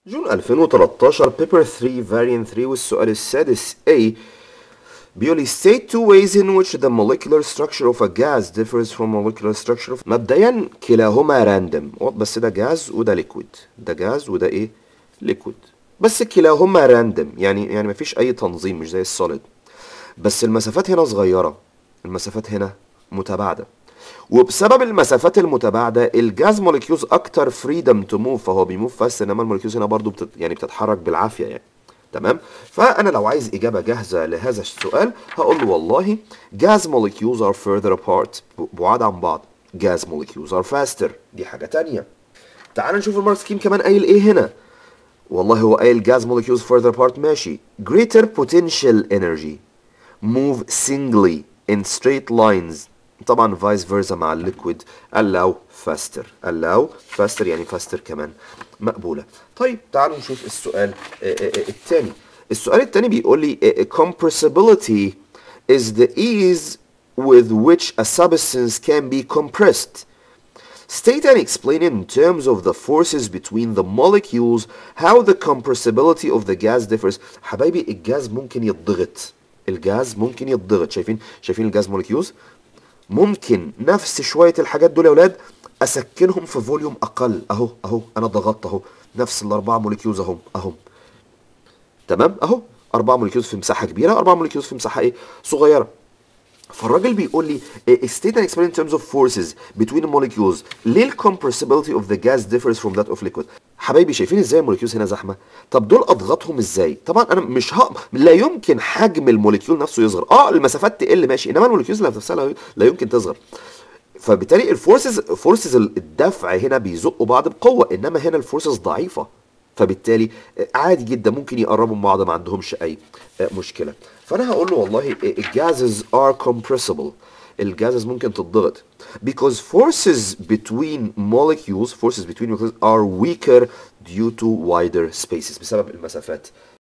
جون 2013 بيبر 3 variant 3 والسؤال السادس A بيقول لي state two ways in which the molecular structure of a gas differs from molecular structure of مبدئيا كلاهما random بس ده جاز وده liquid ده جاز وده ايه liquid بس كلاهما random يعني يعني مفيش اي تنظيم مش زي السوليد بس المسافات هنا صغيرة المسافات هنا متباعدة وبسبب المسافات المتباعدة الجاز موليكيولز أكتر فريدم تو موف فهو بيموف فاست إنما الموليكيولز هنا برضو بتت يعني بتتحرك بالعافية يعني تمام فأنا لو عايز إجابة جاهزة لهذا السؤال هقول له والله gas molecules are further apart بعاد عن بعض gas molecules are faster دي حاجة تانية تعال نشوف المارك سكيم كمان قايل إيه هنا والله هو قايل gas molecules further apart ماشي greater potential energy move singly in straight lines طبعا vice versa مع الليكويد allow faster allow faster يعني faster كمان مقبولة طيب تعالوا نشوف السؤال الثاني السؤال الثاني بيقول لي compressibility is the ease with which a substance can be compressed State and explain in terms of the forces between the molecules how the compressibility of the gas differs حبايبي الجاز ممكن يتضغط الجاز ممكن يتضغط شايفين شايفين الجاز موليكيولز ممكن نفس شوية الحاجات دول يا ولاد اسكنهم في فوليوم اقل اهو اهو انا ضغطت اهو نفس الاربعة موليكيولز اهم اهم تمام اهو اربعة موليكيولز في مساحة كبيرة اربعة موليكيولز في مساحة ايه صغيرة فالراجل بيقول لي state and explain in terms of forces between the molecules ليه ال compressibility of the gas differs from that of liquid حبايبي شايفين ازاي الموليكيولز هنا زحمه طب دول اضغطهم ازاي طبعا انا مش ها لا يمكن حجم الموليكيول نفسه يصغر اه المسافات تقل ماشي انما الموليكيولز نفسها لا, لا يمكن تصغر فبالتالي الفورسز فورسز الدفع هنا بيزقوا بعض بقوه انما هنا الفورسز ضعيفه فبالتالي عادي جدا ممكن يقربوا من بعض ما عندهمش اي مشكله فانا هقول له والله الجازز ار compressible الجازز ممكن تتضغط because forces between molecules forces between molecules are weaker due to wider spaces بسبب المسافات